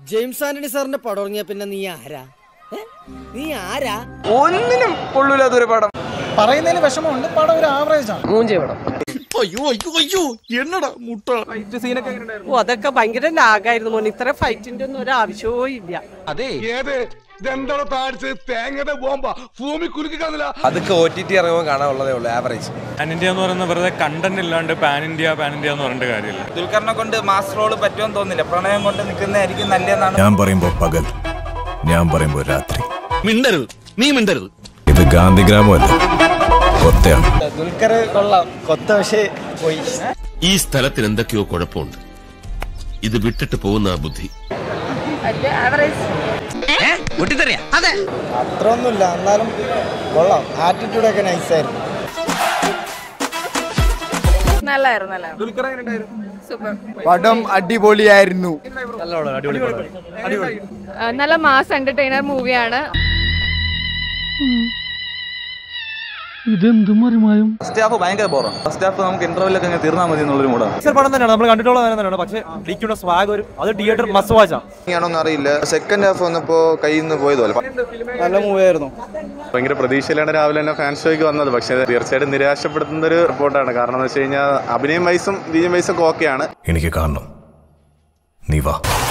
James Antony സാറിന്റെ പടം ഇറങ്ങിയ പിന്നെ നീ ആരാ ഏ? നീ ആരാ ഒന്നിനും കൊള്ളൂലാത്തൊരു പടം പറയുന്നതിൽ വിഷമമുണ്ട് പടം ഒരു ആവറേജ് ആണ് മൂഞ്ചി പടം അയ്യോ അയ്യോ അയ്യോ എന്നടാ മുട്ട ഫൈറ്റ് സീനൊക്കെ എങ്ങനെ ഉണ്ടായിരുന്നു ഓ അതൊക്കെ ഭയങ്കര ലാഗായിരുന്നു മോനെ ഇത്ര ഫൈറ്റിന്റെ ഒന്നും ഒരു ആവശ്യവും ഇല്ല അതെ ഏത് ഇതെന്താണോ താഴ്ച തേങ്ങയുടെ ബോംബ ഭൂമി കുലുക്കി കാണില്ല അതൊക്കെ ഒ ടി ടി ഇറങ്ങുമ്പോൾ കാണാനുള്ളതേ ഉള്ളൂ ആവറേജ് പാൻ ഇന്ത്യ എന്ന് പറയുന്നത് വെറുതെ കണ്ടന്റ് ഇല്ലാണ്ട് പാൻ ഇന്ത്യ പാൻ ഇന്ത്യ എന്ന് പറഞ്ഞിട്ട് കാര്യമില്ല ദുൽഖറിനെ കൊണ്ട് മാസ് റോള് പറ്റുമെന്ന് തോന്നില്ല പ്രണയം കൊണ്ട് നിൽക്കുന്നതായിരിക്കും നല്ലതെന്നാണ് ഞാൻ പറയുമ്പോ പകൽ ഞാൻ പറയുമ്പോ രാത്രി മിണ്ടരുത് നീ മിണ്ടരുത് ഇത് ഗാന്ധിഗ്രാമമല്ല കൊത്തയാണ് ദുൽഖർ കൊള്ളാം കൊത്ത പക്ഷേ പോയി ഈ സ്ഥലത്തിന് എന്തൊക്കെയോ കുഴപ്പമുണ്ട് ഇത് വിട്ടിട്ട് പോകുന്ന ബുദ്ധി അത്ര ഒന്നുമില്ല എന്നാലും കൊള്ളാം ആറ്റിറ്റ്യൂഡൊക്കെ നൈസായിരുന്നു നല്ലായിരുന്നു നല്ലായിരുന്നു ദുൽഖർ എങ്ങനെ ഉണ്ടായിരുന്നു സൂപ്പർ പടം അടിപൊളിയായിരുന്നു നല്ല മാസ് എന്റർടൈനർ മൂവിയാണ് ഫസ്റ്റ് ഹാഫ് ഭയങ്കര ബോറാണ് ഫസ്റ്റ് ഹാഫ് നമുക്ക് ഇന്റർവെല്ലൊക്കെ അങ്ങ് തീർന്നാൽ മതി എന്നുള്ളൊരു മൂടാണ് പടം തന്നെയാണ് നമ്മൾ കണ്ടിട്ടുള്ള തന്നെയാണ് പക്ഷേ ഡിക്കുടെ സ്വാഗ് ഒരു അത് തിയേറ്റർ മസ് വാച്ചാണ് ആണോന്ന് അറിയില്ല സെക്കൻഡ് ഹാഫ് വന്നപ്പോ കയ്യിൽ നിന്ന് പോയതുപോലെ നല്ല മൂവിയായിരുന്നു ഭയങ്കര പ്രതീക്ഷയിലാണ് രാവിലെ തന്നെ ഫാൻ ഷോയ്ക്ക് വന്നത് പക്ഷേ തീർച്ചയായിട്ടും നിരാശപ്പെടുത്തുന്ന ഒരു റിപ്പോർട്ടാണ് കാരണം എന്ന് വെച്ച് കഴിഞ്ഞാൽ അഭിനയം വയസ്സും ബീജം വയസ്സും ഒക്കെ ഓക്കെയാണ് എനിക്ക് കാണണം നീ വാ